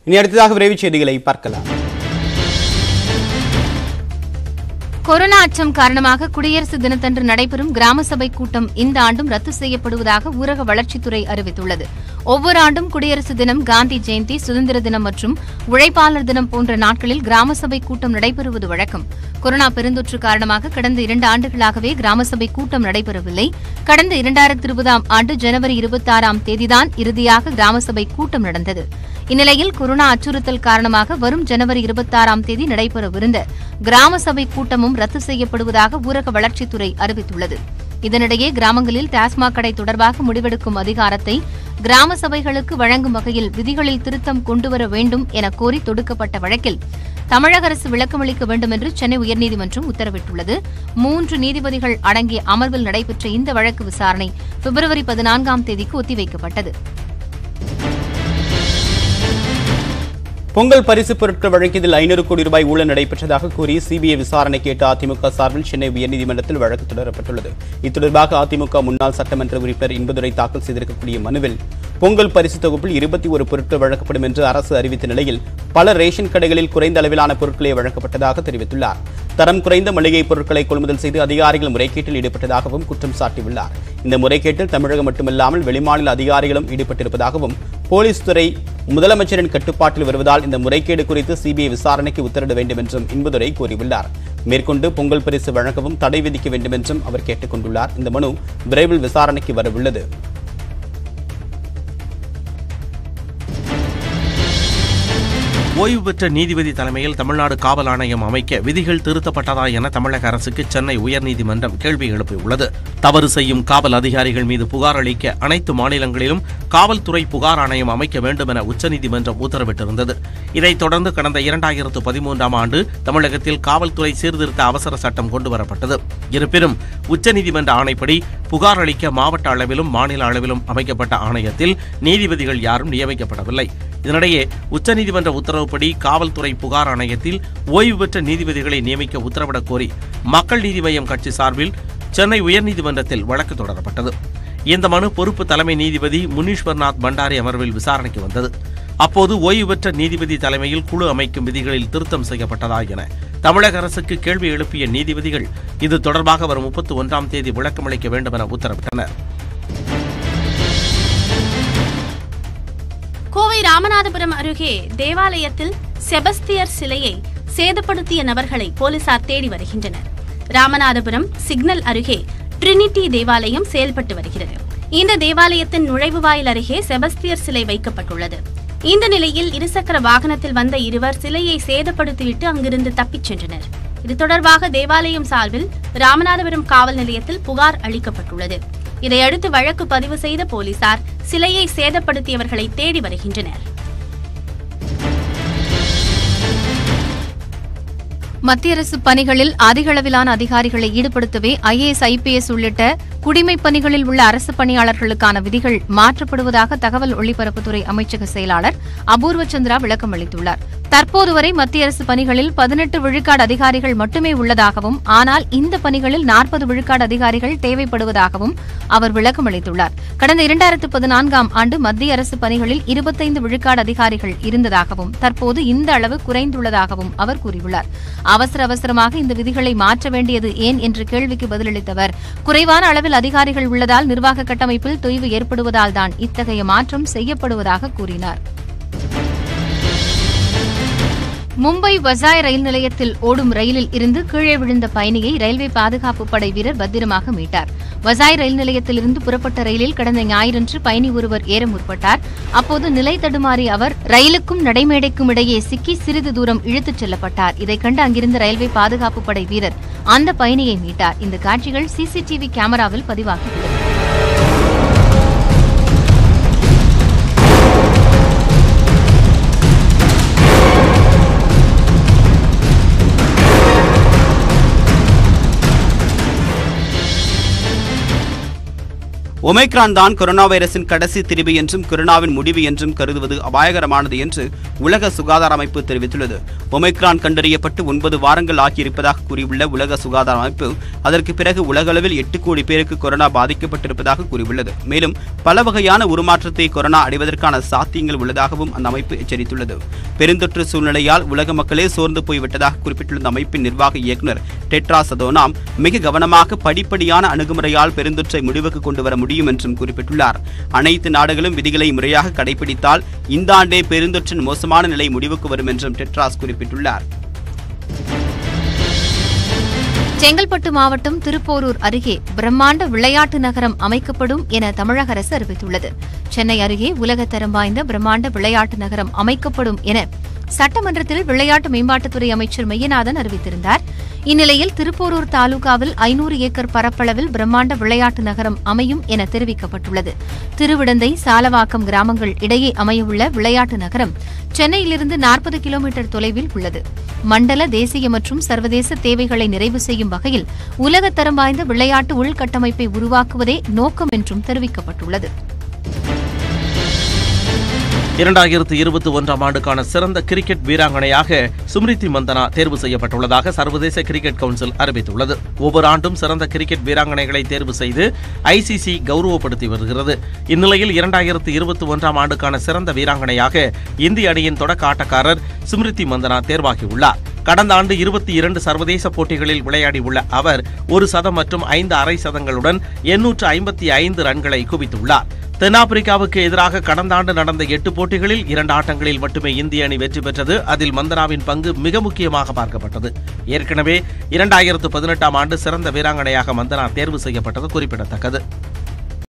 இனி அடுத்ததாக விரைவுச் செய்திகளை பார்க்கலாம் கொரோனா அச்சம் காரணமாக குடியரசு தினத்தன்று நடைபெறும் கிராம சபை கூட்டம் இந்த ஆண்டும் ரத்து செய்யப்படுவதாக ஊரக வளர்ச்சித்துறை அறிவித்துள்ளது ஒவ்வொரு ஆண்டும் குடியரசு தினம் காந்தி ஜெயந்தி சுதந்திர தினம் மற்றும் உழைப்பாளர் தினம் போன்ற நாட்களில் கிராம சபை கூட்டம் நடைபெறுவது வழக்கம் கொரோனா பெருந்தொற்று காரணமாக கடந்த இரண்டு ஆண்டுகளாகவே கிராம சபை கூட்டம் நடைபெறவில்லை கடந்த இரண்டாயிரத்தி இருபதாம் ஆண்டு ஜனவரி இருபத்தாறாம் தேதிதான் இறுதியாக கிராம சபை கூட்டம் நடந்தது இந்நிலையில் கொரோனா அச்சுறுத்தல் காரணமாக வரும் ஜனவரி இருபத்தாறாம் தேதி நடைபெறவிருந்த கிராம சபை கூட்டமும் ரத்து செய்யப்படுவதாக ஊரக வளர்ச்சித்துறை அறிவித்துள்ளது இதனிடையே கிராமங்களில் டாஸ்மாக் கடை தொடர்பாக முடிவெடுக்கும் அதிகாரத்தை கிராம சபைகளுக்கு வழங்கும் வகையில் விதிகளில் திருத்தம் கொண்டுவர வேண்டும் என கோரி தொடுக்கப்பட்ட வழக்கில் தமிழக அரசு விளக்கமளிக்க வேண்டும் என்று சென்னை உயர்நீதிமன்றம் உத்தரவிட்டுள்ளது மூன்று நீதிபதிகள் அடங்கிய அமர்வில் நடைபெற்ற இந்த வழக்கு விசாரணை பிப்ரவரி பதினான்காம் தேதிக்கு ஒத்திவைக்கப்பட்டது பொங்கல் பரிசு பொருட்கள் வழங்கியதில் ஐநூறு கோடி ரூபாய் ஊழல் நடைபெற்றதாக கூறி சிபிஐ விசாரணை கேட்ட அதிமுக சார்பில் சென்னை உயர்நீதிமன்றத்தில் வழக்கு தொடரப்பட்டுள்ளது இத்தொடர்பாக அதிமுக முன்னாள் சட்டமன்ற உறுப்பினர் இன்பதுரை தாக்கல் செய்திருக்கக்கூடிய மனுவில் பொங்கல் பரிசு தொகுப்பில் இருபத்தி ஒரு பொருட்கள் வழங்கப்படும் என்று அரசு அறிவித்த நிலையில் பல ரேஷன் கடைகளில் குறைந்த அளவிலான பொருட்களே வழங்கப்பட்டதாக தெரிவித்துள்ளார் தரம் குறைந்த மளிகை பொருட்களை கொள்முதல் செய்து அதிகாரிகள் முறைகேட்டில் ஈடுபட்டதாகவும் குற்றம் சாட்டியுள்ளார் இந்த முறைகேட்டில் தமிழகம் மட்டுமல்லாமல் வெளிமாநில அதிகாரிகளும் ஈடுபட்டிருப்பதாகவும் போலீஸ் துறை முதலமைச்சரின் கட்டுப்பாட்டில் வருவதால் இந்த முறைகேடு குறித்து சிபிஐ விசாரணைக்கு உத்தரவிட வேண்டும் என்றும் இன்பதுரை கூறியுள்ளார் மேற்கொண்டு பொங்கல் பரிசு வழங்கவும் தடை விதிக்க வேண்டும் என்றும் அவர் கேட்டுக் கொண்டுள்ளார் இந்த மனு விரைவில் விசாரணைக்கு வரவுள்ளது ஓய்வு பெற்ற நீதிபதி தலைமையில் தமிழ்நாடு காவல் ஆணையம் அமைக்க விதிகள் திருத்தப்பட்டதா என தமிழக அரசுக்கு சென்னை உயர்நீதிமன்றம் கேள்வி எழுப்பியுள்ளது தவறு செய்யும் காவல் அதிகாரிகள் மீது புகார் அளிக்க அனைத்து மாநிலங்களிலும் காவல்துறை புகார் ஆணையம் அமைக்க வேண்டும் என உச்சநீதிமன்றம் உத்தரவிட்டிருந்தது இதைத் தொடர்ந்து கடந்த இரண்டாயிரத்து பதிமூன்றாம் ஆண்டு தமிழகத்தில் காவல்துறை சீர்திருத்த அவசர சட்டம் கொண்டுவரப்பட்டது இருப்பினும் உச்சநீதிமன்ற ஆணைப்படி புகார் அளிக்க மாவட்ட அளவிலும் மாநில அளவிலும் அமைக்கப்பட்ட ஆணையத்தில் நீதிபதிகள் யாரும் நியமிக்கப்படவில்லை இதனிடையே உச்சநீதிமன்ற உத்தரவுப்படி காவல்துறை புகார் ஆணையத்தில் ஓய்வு பெற்ற நீதிபதிகளை நியமிக்க உத்தரவிடக் கோரி மக்கள் நீதி மய்யம் கட்சி சார்பில் சென்னை உயர்நீதிமன்றத்தில் வழக்கு தொடரப்பட்டது இந்த மனு பொறுப்பு தலைமை நீதிபதி முனீஸ்வர்நாத் பண்டாரி அமர்வில் விசாரணைக்கு வந்தது அப்போது ஓய்வு பெற்ற நீதிபதி தலைமையில் குழு அமைக்கும் விதிகளில் திருத்தம் செய்யப்பட்டதா என தமிழக அரசுக்கு கேள்வி எழுப்பிய நீதிபதிகள் இது தொடர்பாக வரும் முப்பத்தி ஒன்றாம் தேதி விளக்கமளிக்க வேண்டும் என உத்தரவிட்டனர் கோவை ராமநாதபுரம் அருகே தேவாலயத்தில் செபஸ்தியர் சிலையை சேதப்படுத்திய நபர்களை போலீசார் தேடி வருகின்றனர் ராமநாதபுரம் சிக்னல் அருகே ட்ரினிட்டி தேவாலயம் செயல்பட்டு வருகிறது இந்த தேவாலயத்தின் நுழைவுவாயில் அருகே செபஸ்தியர் சிலை வைக்கப்பட்டுள்ளது இந்த நிலையில் இருசக்கர வாகனத்தில் வந்த இருவர் சிலையை சேதப்படுத்திவிட்டு அங்கிருந்து தப்பிச் சென்றனர் இது தொடர்பாக தேவாலயம் சார்பில் ராமநாதபுரம் காவல் நிலையத்தில் புகார் அளிக்கப்பட்டுள்ளது இதையடுத்து வழக்கு பதிவு செய்த போலீசார் சிலையை சேதப்படுத்தியவர்களை தேடி வருகின்றனர் மத்திய அரசு பணிகளில் அதிக அளவிலான அதிகாரிகளை ஈடுபடுத்தவே ஐஏஎஸ் ஐபிஎஸ் உள்ளிட்ட குடிமைப் பணிகளில் உள்ள அரசு பணியாளர்களுக்கான விதிகள் மாற்றப்படுவதாக தகவல் ஒலிபரப்புத்துறை அமைச்சக செயலாளர் அபூர்வ சந்திரா விளக்கம் அளித்துள்ளார் தற்போது வரை மத்திய அரசு பணிகளில் பதினெட்டு விழுக்காடு அதிகாரிகள் மட்டுமே உள்ளதாகவும் ஆனால் இந்த பணிகளில் நாற்பது விழுக்காடு அதிகாரிகள் தேவைப்படுவதாகவும் அவர் விளக்கம் அளித்துள்ளார் கடந்த இரண்டாயிரத்து பதினான்காம் ஆண்டு மத்திய அரசு பணிகளில் இருபத்தைந்து விழுக்காடு அதிகாரிகள் இருந்ததாகவும் தற்போது இந்த அளவு குறைந்துள்ளதாகவும் அவர் கூறியுள்ளார் அவசர அவசரமாக இந்த விதிகளை மாற்ற வேண்டியது ஏன் என்ற கேள்விக்கு பதிலளித்த அவர் குறைவான அளவில் அதிகாரிகள் உள்ளதால் நிர்வாக கட்டமைப்பில் தொய்வு ஏற்படுவதால் தான் இத்தகைய மாற்றம் செய்யப்படுவதாக கூறினார் மும்பை வசாய் ரயில் நிலையத்தில் ஓடும் ரயிலில் இருந்து கீழே விழுந்த பயணியை ரயில்வே பாதுகாப்பு படை வீரர் பத்திரமாக மீட்டார் வசாய் ரயில் நிலையத்திலிருந்து புறப்பட்ட ரயிலில் கடந்த ஞாயிறன்று பயணி ஒருவர் ஏற முற்பட்டார் அப்போது நிலை தடுமாறிய அவர் ரயிலுக்கும் நடைமேடைக்கும் இடையே சிக்கி சிறிது தூரம் இழுத்துச் செல்லப்பட்டார் இதைக் கண்டு அங்கிருந்த ரயில்வே பாதுகாப்பு படை வீரர் அந்த பயணியை மீட்டார் இந்த காட்சிகள் சிசிடிவி கேமராவில் பதிவாகியுள்ளது ஒமைக்ரான் தான் கொரோனா வைரஸின் கடைசி திரிவு என்றும் கொரோனாவின் முடிவு என்றும் கருதுவது அபாயகரமானது என்று உலக சுகாதார அமைப்பு தெரிவித்துள்ளது ஒமைக்ரான் கண்டறியப்பட்டு ஒன்பது வாரங்கள் ஆகியிருப்பதாக கூறியுள்ள உலக சுகாதார அமைப்பு அதற்கு பிறகு உலகளவில் எட்டு கோடி பேருக்கு கொரோனா பாதிக்கப்பட்டிருப்பதாக கூறியுள்ளது மேலும் பல வகையான உருமாற்றத்தை கொரோனா அடைவதற்கான சாத்தியங்கள் உள்ளதாகவும் அந்த அமைப்பு எச்சரித்துள்ளது பெருந்தொற்று சூழ்நிலையால் உலக மக்களே சோர்ந்து போய்விட்டதாக குறிப்பிட்டுள்ள அந்த அமைப்பின் நிர்வாக இயக்குநர் டெட்ரா சதோனாம் மிக கவனமாக படிப்படியான அணுகுமுறையால் பெருந்தொற்றை முடிவுக்கு கொண்டு வர முடியும் என்றும் குறிப்பிட்டுள்ளார் அனைத்து நாடுகளும் விதிகளை முறையாக கடைபிடித்தால் இந்த ஆண்டே பெருந்தொற்றின் மோசமான நிலை முடிவுக்கு வரும் என்றும் டெட்ராஸ் குறிப்பிட்டுள்ளார் செங்கல்பட்டு மாவட்டம் திருப்போரூர் அருகே பிரம்மாண்ட விளையாட்டு நகரம் அமைக்கப்படும் என தமிழக அரசு அறிவித்துள்ளது சென்னை அருகே உலகத்தரம் வாய்ந்த பிரம்மாண்ட விளையாட்டு நகரம் அமைக்கப்படும் என சட்டமன்றத்தில் விளையாட்டு மேம்பாட்டுத்துறை அமைச்சர் மெய்யநாதன் அறிவித்திருந்தார் இந்நிலையில் திருப்போரூர் தாலுகாவில் ஐநூறு ஏக்கர் பரப்பளவில் பிரம்மாண்ட விளையாட்டு நகரம் அமையும் என தெரிவிக்கப்பட்டுள்ளது திருவிடந்தை சாலவாக்கம் கிராமங்கள் இடையே அமையவுள்ள விளையாட்டு நகரம் சென்னையிலிருந்து நாற்பது கிலோமீட்டர் தொலைவில் உள்ளது மண்டல தேசிய மற்றும் சர்வதேச தேவைகளை நிறைவு செய்யும் வகையில் உலகத்தரம் வாய்ந்த விளையாட்டு உள்கட்டமைப்பை உருவாக்குவதே நோக்கம் என்றும் தெரிவிக்கப்பட்டுள்ளது இரண்டாயிரத்து இருபத்தி ஒன்றாம் ஆண்டுக்கான சிறந்த கிரிக்கெட் வீராங்கனையாக சும்ரித்தி மந்தனா தேர்வு செய்யப்பட்டுள்ளதாக சர்வதேச கிரிக்கெட் கவுன்சில் அறிவித்துள்ளது ஒவ்வொரு ஆண்டும் சிறந்த கிரிக்கெட் வீராங்கனைகளை தேர்வு செய்து ஐசிசி கௌரவப்படுத்தி வருகிறது இந்நிலையில் இரண்டாயிரத்து இருபத்தி ஒன்றாம் ஆண்டுக்கான சிறந்த வீராங்கனையாக இந்திய அணியின் தொடக்க ஆட்டக்காரர் சும்ரித்தி மந்தனா தேர்வாகியுள்ளார் கடந்த ஆண்டு இருபத்தி இரண்டு சர்வதேச போட்டிகளில் விளையாடியுள்ள அவர் ஒரு சதம் மற்றும் ஐந்து அரை சதங்களுடன் எண்ணூற்று ஐம்பத்தி ஐந்து ரன்களை குவித்துள்ளார் தென்னாப்பிரிக்காவுக்கு எதிராக கடந்த ஆண்டு நடந்த எட்டு போட்டிகளில் இரண்டு ஆட்டங்களில் மட்டுமே இந்திய அணி வெற்றி பெற்றது அதில் மந்தனாவின் பங்கு மிக முக்கியமாக பார்க்கப்பட்டது ஏற்கனவே இரண்டாயிரத்து பதினெட்டாம் ஆண்டு சிறந்த வீராங்கனையாக மந்தனா தேர்வு செய்யப்பட்டது குறிப்பிடத்தக்கது